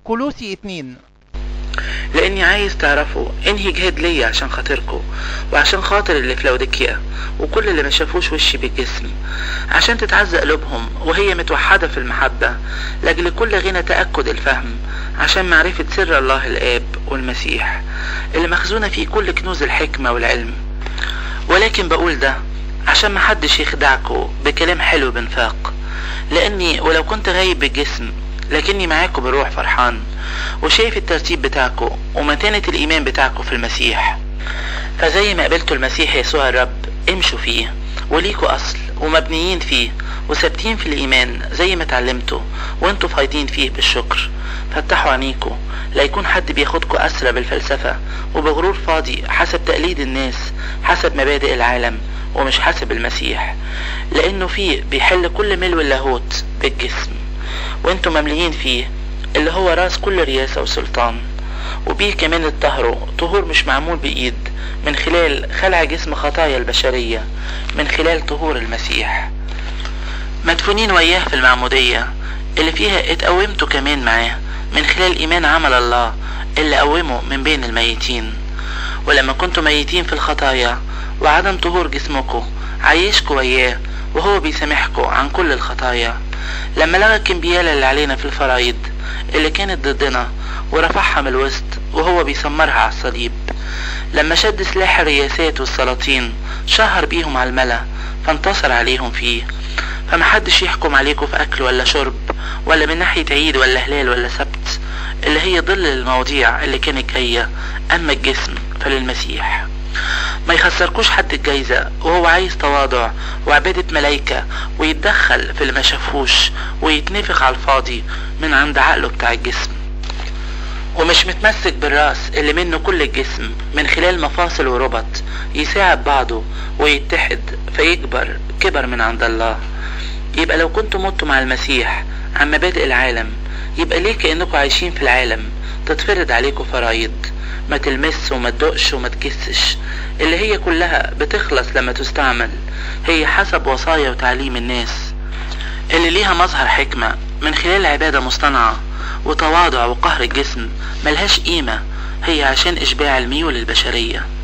كلوسي اتنين لاني عايز تعرفوا انهي جهاد ليا عشان خاطركم وعشان خاطر اللي في لوديكيا وكل اللي ما شافوش وشي بالجسم عشان تتعزق قلوبهم وهي متوحدة في المحبة لاجل كل غنى تأكد الفهم عشان معرفة سر الله الآب والمسيح اللي مخزونة فيه كل كنوز الحكمة والعلم ولكن بقول ده عشان محدش يخدعكوا بكلام حلو بنفاق لاني ولو كنت غايب بالجسم لكني معاكم بروح فرحان وشايف الترتيب بتاعكم ومتانة الإيمان بتاعكم في المسيح فزي ما قبلتوا المسيح يسوع الرب امشوا فيه وليكوا أصل ومبنيين فيه وثابتين في الإيمان زي ما اتعلمتوا وانتوا فايضين فيه بالشكر فتحوا عينيكوا لا يكون حد بياخدكوا أسرى بالفلسفة وبغرور فاضي حسب تقليد الناس حسب مبادئ العالم ومش حسب المسيح لأنه فيه بيحل كل ملو اللاهوت بالجسم وانتوا ممليين فيه اللي هو راس كل رياسة وسلطان وبيه كمان اتطهروا طهور مش معمول بإيد من خلال خلع جسم خطايا البشرية من خلال طهور المسيح مدفونين وياه في المعمودية اللي فيها اتقومتوا كمان معاه من خلال إيمان عمل الله اللي قومه من بين الميتين ولما كنتوا ميتين في الخطايا وعدم طهور جسمكم عيشكوا وياه وهو بيسامحكوا عن كل الخطايا لما لغى الكمبيالة اللي علينا في الفرايد اللي كانت ضدنا ورفعها من الوسط وهو بيسمرها على الصليب لما شد سلاح الرياسات والسلاطين شهر بيهم على الملا فانتصر عليهم فيه فمحدش يحكم عليكم في أكل ولا شرب ولا من ناحية عيد ولا هلال ولا سبت اللي هي ظل المواضيع اللي كانت جاية أما الجسم فللمسيح ما يخسركوش حد الجايزة وهو عايز تواضع وعبادة ملايكة ويتدخل في اللي ما شافوش ويتنفخ على الفاضي من عند عقله بتاع الجسم ومش متمسك بالرأس اللي منه كل الجسم من خلال مفاصل وربط يساعد بعضه ويتحد فيكبر كبر من عند الله يبقى لو كنتوا متوا مع المسيح عن مبادئ العالم يبقى ليه كأنكم عايشين في العالم تتفرض عليكم فرايض ما تلمس وما تدقش وما تكسش اللي هي كلها بتخلص لما تستعمل هي حسب وصايا وتعليم الناس اللي ليها مظهر حكمة من خلال عبادة مصطنعة وتواضع وقهر الجسم ملهاش قيمة هي عشان إشباع الميول البشرية